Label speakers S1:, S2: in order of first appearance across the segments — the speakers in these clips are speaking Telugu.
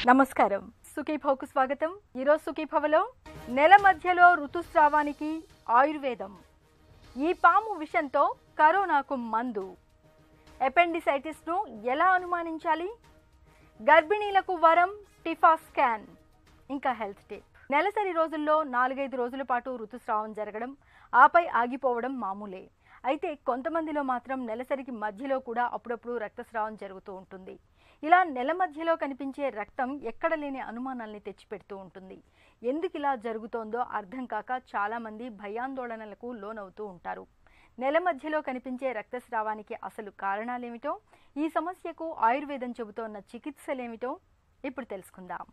S1: నమస్కారం సుఖీభవకు స్వాగతం ఈరోజు సుఖీభవలో నెల మధ్యలో ఋతుస్రావానికి ఆయుర్వేదం ఈ పాము విషంతో కరోనాకు మందు ఎపెండిసైటిస్ను ఎలా అనుమానించాలి గర్భిణీలకు వరం టిఫా స్కాన్ ఇంకా హెల్త్ టిప్ నెలసరి రోజుల్లో నాలుగైదు రోజుల పాటు ఋతుస్రావం జరగడం ఆపై ఆగిపోవడం మామూలే అయితే కొంతమందిలో మాత్రం నెలసరికి మధ్యలో కూడా అప్పుడప్పుడు రక్తస్రావం జరుగుతూ ఉంటుంది ఇలా నెల మధ్యలో కనిపించే రక్తం ఎక్కడ లేని అనుమానాల్ని తెచ్చిపెడుతూ ఉంటుంది ఎందుకు ఇలా జరుగుతోందో అర్థం కాక చాలామంది భయాందోళనలకు లోనవుతూ ఉంటారు నెల మధ్యలో కనిపించే రక్తస్రావానికి అసలు కారణాలేమిటో ఈ సమస్యకు ఆయుర్వేదం చెబుతోన్న చికిత్సలేమిటో ఇప్పుడు తెలుసుకుందాం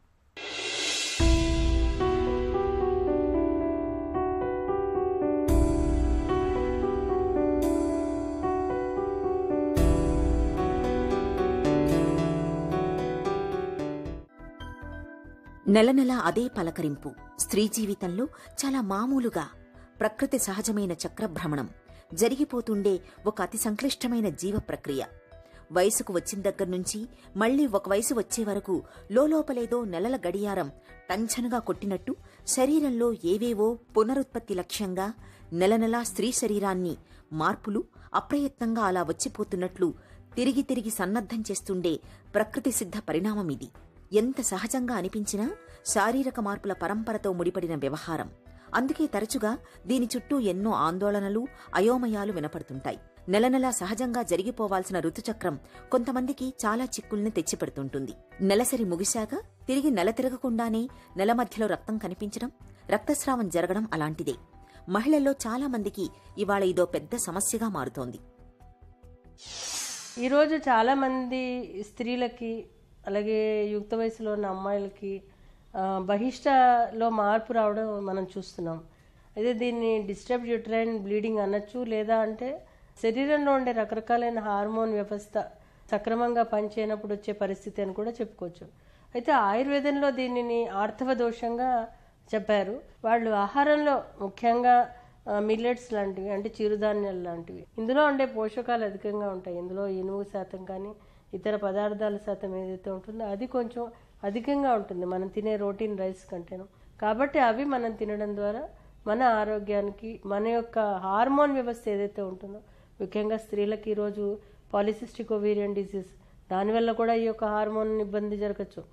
S2: నెల నెల అదే పలకరింపు స్త్రీ జీవితంలో చాలా మామూలుగా ప్రకృతి సహజమైన చక్రభ్రమణం జరిగిపోతుండే ఒక అతి సంక్లిష్టమైన జీవ ప్రక్రియ వయసుకు వచ్చిన దగ్గర నుంచి మళ్లీ ఒక వయసు వచ్చే వరకు లోలోపలేదో నెలల గడియారం టంచనగా కొట్టినట్టు శరీరంలో ఏవేవో పునరుత్పత్తి లక్ష్యంగా నెల నెలా స్త్రీ శరీరాన్ని మార్పులు అప్రయత్నంగా అలా వచ్చిపోతున్నట్లు తిరిగి తిరిగి సన్నద్ధం చేస్తుండే ప్రకృతి సిద్ధ పరిణామం ఇది ఎంత సహజంగా అనిపించినా శారీరక మార్పుల పరంపరతో ముడిపడిన వ్యవహారం అందుకే తరచుగా దీని చుట్టూ ఎన్నో ఆందోళనలు అయోమయాలు వినపడుతుంటాయి నెల నెలా సహజంగా జరిగిపోవాల్సిన ఋతుచక్రం కొంతమందికి చాలా చిక్కుల్ని తెచ్చిపెడుతుంటుంది నెలసరి ముగిశాక తిరిగి నెల తిరగకుండానే నెల మధ్యలో రక్తం కనిపించడం రక్తస్రావం జరగడం అలాంటిదే మహిళల్లో చాలా మందికి ఇవాళ ఇదో పెద్ద సమస్యగా మారుతోంది
S3: ఈరోజు చాలామంది స్త్రీలకి అలాగే యుక్త వయసులో ఉన్న అమ్మాయిలకి ఆ, బహిష్టలో మార్పు రావడం మనం చూస్తున్నాం అయితే దీన్ని డిస్టర్బ్ యూట్రైన్ బ్లీడింగ్ అనొచ్చు లేదా అంటే శరీరంలో ఉండే రకరకాలైన హార్మోన్ వ్యవస్థ సక్రమంగా పనిచేయనప్పుడు వచ్చే పరిస్థితి అని కూడా చెప్పుకోవచ్చు అయితే ఆయుర్వేదంలో దీనిని ఆర్థవ దోషంగా చెప్పారు వాళ్ళు ఆహారంలో ముఖ్యంగా మిల్లెట్స్ లాంటివి అంటే చిరుధాన్యాలు లాంటివి ఇందులో ఉండే పోషకాలు అధికంగా ఉంటాయి ఇందులో ఇనుము శాతం కానీ ఇతర పదార్థాల శాతం ఏదైతే ఉంటుందో అది కొంచెం అధికంగా ఉంటుంది మనం తినే రోటీన్ రైస్ కంటేను కాబట్టి అవి మనం తినడం ద్వారా మన ఆరోగ్యానికి మన యొక్క హార్మోన్ వ్యవస్థ ఏదైతే ఉంటుందో ముఖ్యంగా స్త్రీలకు ఈరోజు పాలిసిస్టిక్ ఓవేరియన్ డిసీజ్ దానివల్ల కూడా ఈ యొక్క హార్మోన్ ఇబ్బంది జరగచ్చు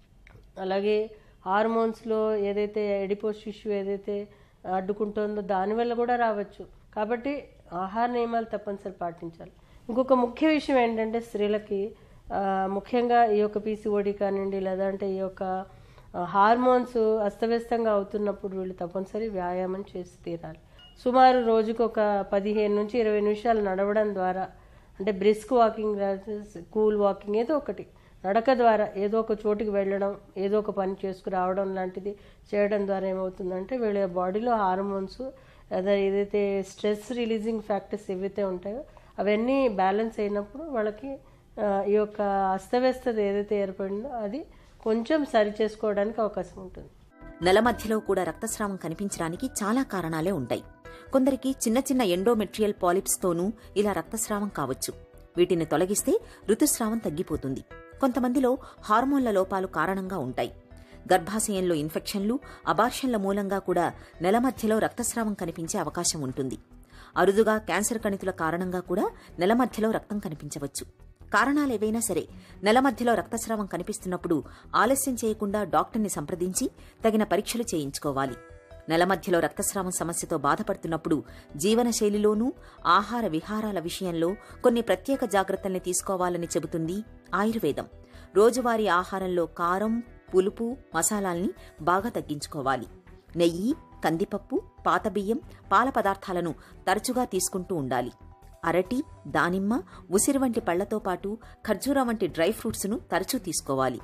S3: అలాగే హార్మోన్స్లో ఏదైతే ఎడిపోస్ ఇష్యూ ఏదైతే అడ్డుకుంటుందో దానివల్ల కూడా రావచ్చు కాబట్టి ఆహార నియమాలు తప్పనిసరి పాటించాలి ఇంకొక ముఖ్య విషయం ఏంటంటే స్త్రీలకి ఆ, ముఖ్యంగా ఈ యొక్క పీసీఓడి కానివ్వండి లేదంటే ఈ యొక్క ఆ, హార్మోన్స్ అస్తవ్యస్తంగా అవుతున్నప్పుడు వీళ్ళు తప్పనిసరి వ్యాయామం చేసి తీరాలి సుమారు రోజుకు ఒక పదిహేను నుంచి ఇరవై నిమిషాలు నడవడం ద్వారా అంటే బ్రిస్క్ వాకింగ్ కూల్ వాకింగ్ ఏదో ఒకటి నడక ద్వారా ఏదో ఒక చోటుకి వెళ్ళడం ఏదో ఒక పని చేసుకురావడం లాంటిది చేయడం ద్వారా ఏమవుతుందంటే వీళ్ళ బాడీలో హార్మోన్స్ లేదా ఏదైతే స్ట్రెస్ రిలీజింగ్ ఫ్యాక్టర్స్ ఏవైతే ఉంటాయో అవన్నీ బ్యాలెన్స్ అయినప్పుడు వాళ్ళకి ఆ, ఈ యొక్క అస్తవ్యస్తత ఏదైతే ఏర్పడిందో అది కొంచెం సరి చేసుకోవడానికి అవకాశం ఉంటుంది
S2: నెల మధ్యలో కూడా రక్తస్రావం కనిపించడానికి చాలా కారణాలే ఉంటాయి కొందరికి చిన్న చిన్న ఎండోమెట్రియల్ పాలిప్స్ తోనూ ఇలా రక్తస్రావం కావచ్చు వీటిని తొలగిస్తే ఋతుస్రావం తగ్గిపోతుంది కొంతమందిలో హార్మోన్ల లోపాలు కారణంగా ఉంటాయి గర్భాశయంలో ఇన్ఫెక్షన్లు అబార్షన్ల మూలంగా కూడా నెల మధ్యలో రక్తస్రావం కనిపించే అవకాశం ఉంటుంది అరుదుగా క్యాన్సర్ కణితుల కారణంగా కూడా నెల మధ్యలో రక్తం కనిపించవచ్చు కారణాలేవైనా సరే నెల మధ్యలో రక్తస్రావం కనిపిస్తున్నప్పుడు ఆలస్యం చేయకుండా డాక్టర్ని సంప్రదించి తగిన పరీక్షలు చేయించుకోవాలి నెల మధ్యలో రక్తస్రావం సమస్యతో బాధపడుతున్నప్పుడు జీవనశైలిలోనూ ఆహార విహారాల విషయంలో కొన్ని ప్రత్యేక జాగ్రత్తల్ని తీసుకోవాలని చెబుతుంది ఆయుర్వేదం రోజువారీ ఆహారంలో కారం పులుపు మసాలాల్ని బాగా తగ్గించుకోవాలి నెయ్యి కందిపప్పు పాత బియ్యం పాల పదార్థాలను తరచుగా తీసుకుంటూ ఉండాలి అరటి దానిమ్మ ఉసిరి వంటి పళ్లతో పాటు ఖర్జూర వంటి డ్రై ఫ్రూట్స్ను తరచూ తీసుకోవాలి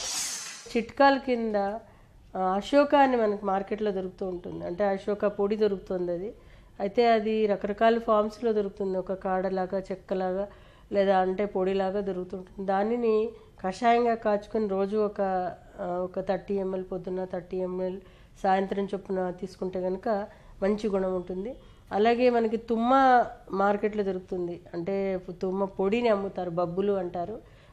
S3: చిట్కాల కింద ఆ, అశోక అని మనకి మార్కెట్లో దొరుకుతూ ఉంటుంది అంటే అశోక పొడి దొరుకుతుంది అది అయితే అది రకరకాల ఫామ్స్లో దొరుకుతుంది ఒక కాడలాగా చెక్కలాగా లేదా అంటే పొడిలాగా దొరుకుతుంటుంది దానిని కషాయంగా కాచుకొని రోజు ఒక ఆ, ఒక థర్టీ ఎంఎల్ పొద్దున్న థర్టీ ఎంఎల్ సాయంత్రం చొప్పున తీసుకుంటే కనుక మంచి గుణం ఉంటుంది అలాగే మనకి తుమ్మ మార్కెట్లో దొరుకుతుంది అంటే తుమ్మ పొడిని అమ్ముతారు బబ్బులు అంటారు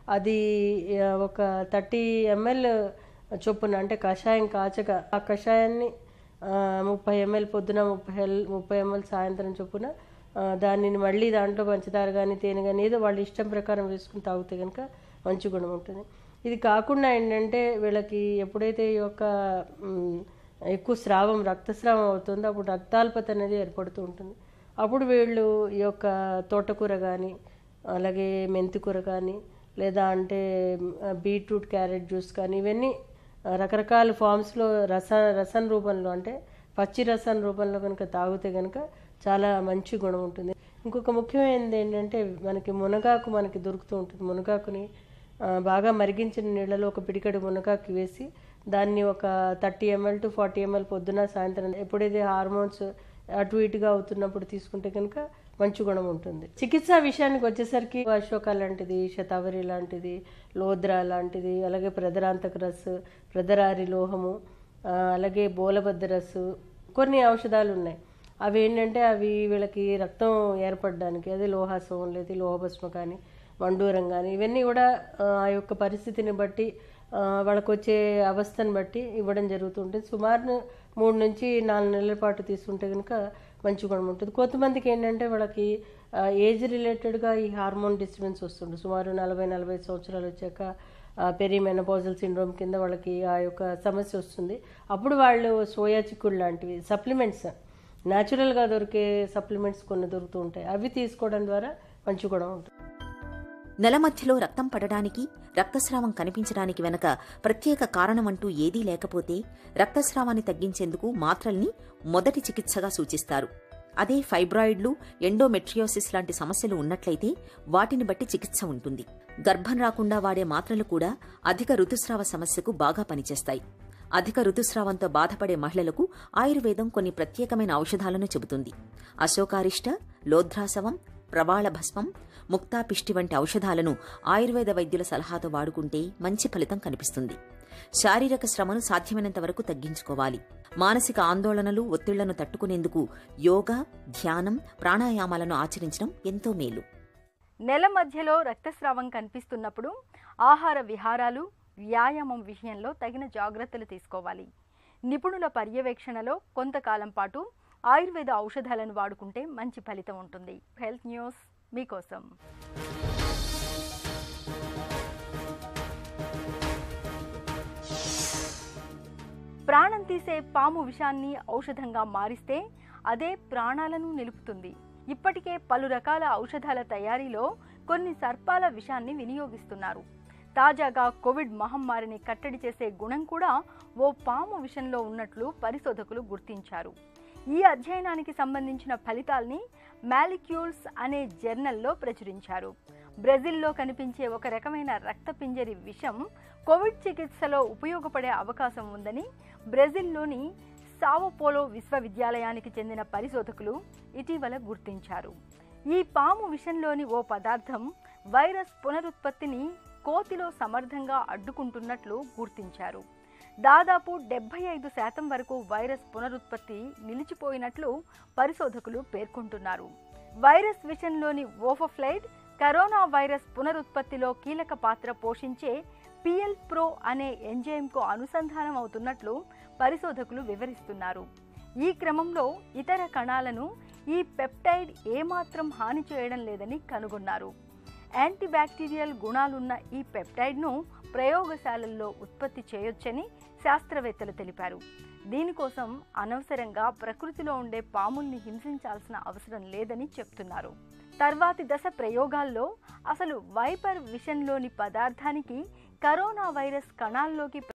S3: అది ఆ, ఒక థర్టీ ఎంఎల్ చొప్పున అంటే కషాయం కాచగా ఆ కషాయాన్ని ఆ, ముప్పై ఎంఎల్ పొద్దున ముప్పై ఎల్ ముప్పై ఎంఎల్ సాయంత్రం చొప్పున ఆ, దానిని మళ్ళీ దాంట్లో పంచదార కానీ తేనె కానీ ఏదో వాళ్ళ ఇష్టం ప్రకారం వేసుకుని తాగితే కనుక మంచి గుణం ఉంటుంది ఇది కాకుండా ఏంటంటే వీళ్ళకి ఎప్పుడైతే ఈ యొక్క మ్, ఎక్కువ స్రావం రక్తస్రావం అవుతుందో అప్పుడు రక్తాల్పత అనేది ఏర్పడుతూ ఉంటుంది అప్పుడు వీళ్ళు ఈ యొక్క తోటకూర కానీ అలాగే మెంతికూర కానీ లేదా అంటే మ్, బీట్రూట్ క్యారెట్ జ్యూస్ కానీ ఇవన్నీ ఆ, రకరకాల ఫామ్స్లో రస రసం రూపంలో అంటే పచ్చి రసం రూపంలో కనుక తాగితే కనుక చాలా మంచి గుణం ఉంటుంది ఇంకొక ముఖ్యమైనది ఏంటంటే మనకి మునగాకు మనకి దొరుకుతూ ఉంటుంది మునగాకుని ఆ, బాగా మరిగించిన నీళ్ళలో ఒక పిడికడి మునగాకు వేసి దాన్ని ఒక thirty ML to forty ML పొద్దున సాయంత్రం ఎప్పుడైతే హార్మోన్స్ అటు ఇటుగా అవుతున్నప్పుడు తీసుకుంటే కనుక మంచి గుణం ఉంటుంది చికిత్స విషయానికి వచ్చేసరికి అశోక లాంటిది శతావరి లాంటిది లోద్ర లాంటిది అలాగే ప్రదరాంతక రస్ ప్రదరారి లోహము ఆ, అలాగే బోలబద్ద రస్సు కొన్ని ఔషధాలు ఉన్నాయి అవి ఏంటంటే అవి వీళ్ళకి రక్తం ఏర్పడడానికి అదే లోహాసం లేదా లోహభస్మ కానీ మండూరం కానీ ఇవన్నీ కూడా ఆ ఆ యొక్క పరిస్థితిని బట్టి ఆ, వాళ్ళకు వచ్చే అవస్థను బట్టి ఇవ్వడం జరుగుతుంటుంది సుమారు మూడు నుంచి నాలుగు నెలల పాటు తీసుకుంటే కనుక మంచి గుణం ఉంటుంది కొంతమందికి ఏంటంటే వాళ్ళకి ఏజ్ రిలేటెడ్గా ఈ హార్మోన్ డిస్టర్బెన్స్ వస్తుంది సుమారు నలభై నలభై సంవత్సరాలు వచ్చాక పెరిమెనపోజల్ సిండ్రోమ్ కింద వాళ్ళకి ఆ యొక్క సమస్య వస్తుంది అప్పుడు వాళ్ళు సోయా చిక్కుడు లాంటివి సప్లిమెంట్స్ న్యాచురల్గా దొరికే సప్లిమెంట్స్ కొన్ని దొరుకుతూ ఉంటాయి అవి తీసుకోవడం ద్వారా మంచి గుణం ఉంటుంది
S2: నెల మధ్యలో రక్తం పడడానికి రక్తస్రావం కనిపించడానికి వెనక ప్రత్యేక కారణమంటూ ఏదీ లేకపోతే రక్తస్రావాన్ని తగ్గించేందుకు మాత్రల్ని మొదటి చికిత్సగా సూచిస్తారు అదే ఫైబ్రాయిడ్లు ఎండోమెట్రియోసిస్ లాంటి సమస్యలు ఉన్నట్లయితే వాటిని బట్టి చికిత్స ఉంటుంది గర్భం రాకుండా వాడే మాత్రలు కూడా అధిక ఋతుస్రావ సమస్యకు బాగా పనిచేస్తాయి అధిక ఋతుస్రావంతో బాధపడే మహిళలకు ఆయుర్వేదం కొన్ని ప్రత్యేకమైన ఔషధాలను చెబుతుంది అశోకారిష్ట లోధ్రాసవం ప్రవాళ భస్మం ముక్తాపిష్టి వంటి ఔషధాలను ఆయుర్వేద వైద్యుల సలహాతో వాడుకుంటే మంచి ఫలితం కనిపిస్తుంది శారీరక శ్రమను సాధ్యమైనంత వరకు తగ్గించుకోవాలి మానసిక ఆందోళనలు ఒత్తిళ్లను తట్టుకునేందుకు యోగా ధ్యానం ప్రాణాయామాలను ఆచరించడం ఎంతో మేలు
S1: నెల మధ్యలో రక్తస్రావం కనిపిస్తున్నప్పుడు ఆహార విహారాలు వ్యాయామం విషయంలో తగిన జాగ్రత్తలు తీసుకోవాలి నిపుణుల పర్యవేక్షణలో కొంతకాలం పాటు ఆయుర్వేద ఔషధాలను వాడుకుంటే మంచి ఫలితం ఉంటుంది హెల్త్ న్యూస్ మీకోసం ప్రాణం తీసే పాము విషాన్ని ఔషధంగా మారిస్తే అదే ప్రాణాలను నిలుపుతుంది ఇప్పటికే పలు రకాల ఔషధాల తయారీలో కొన్ని సర్పాల విషాన్ని వినియోగిస్తున్నారు తాజాగా కోవిడ్ మహమ్మారిని కట్టడి చేసే గుణం కూడా ఓ పాము విషంలో ఉన్నట్లు పరిశోధకులు గుర్తించారు ఈ అధ్యయనానికి సంబంధించిన ఫలితాల్ని మాలిక్యూల్స్ అనే జర్నల్లో ప్రచురించారు బ్రెజిల్లో కనిపించే ఒక రకమైన రక్తపింజరి విషం కోవిడ్ చికిత్సలో ఉపయోగపడే అవకాశం ఉందని బ్రెజిల్లోని సావోపోలో విశ్వవిద్యాలయానికి చెందిన పరిశోధకులు ఇటీవల గుర్తించారు ఈ పాము విషంలోని ఓ పదార్థం వైరస్ పునరుత్పత్తిని కోతిలో సమర్థంగా అడ్డుకుంటున్నట్లు గుర్తించారు దాదాపు డెబ్బై ఐదు శాతం వరకు వైరస్ పునరుత్పత్తి నిలిచిపోయినట్లు పరిశోధకులు పేర్కొంటున్నారు వైరస్ విషంలోని ఓఫోఫ్లైడ్ కరోనా వైరస్ పునరుత్పత్తిలో కీలక పాత్ర పోషించే పిఎల్ ప్రో అనే ఎంజైమ్కు అనుసంధానం అవుతున్నట్లు పరిశోధకులు వివరిస్తున్నారు ఈ క్రమంలో ఇతర కణాలను ఈ పెప్టైడ్ ఏమాత్రం హాని చేయడం లేదని కనుగొన్నారు యాంటీబ్యాక్టీరియల్ గుణాలున్న ఈ పెప్టైడ్ను ప్రయోగశాలల్లో ఉత్పత్తి చేయొచ్చని శాస్త్రవేత్తలు తెలిపారు దీనికోసం అనవసరంగా ప్రకృతిలో ఉండే పాముల్ని హింసించాల్సిన అవసరం లేదని చెప్తున్నారు తర్వాతి దశ ప్రయోగాల్లో అసలు వైపర్ విషన్లోని పదార్థానికి కరోనా వైరస్ కణాల్లోకి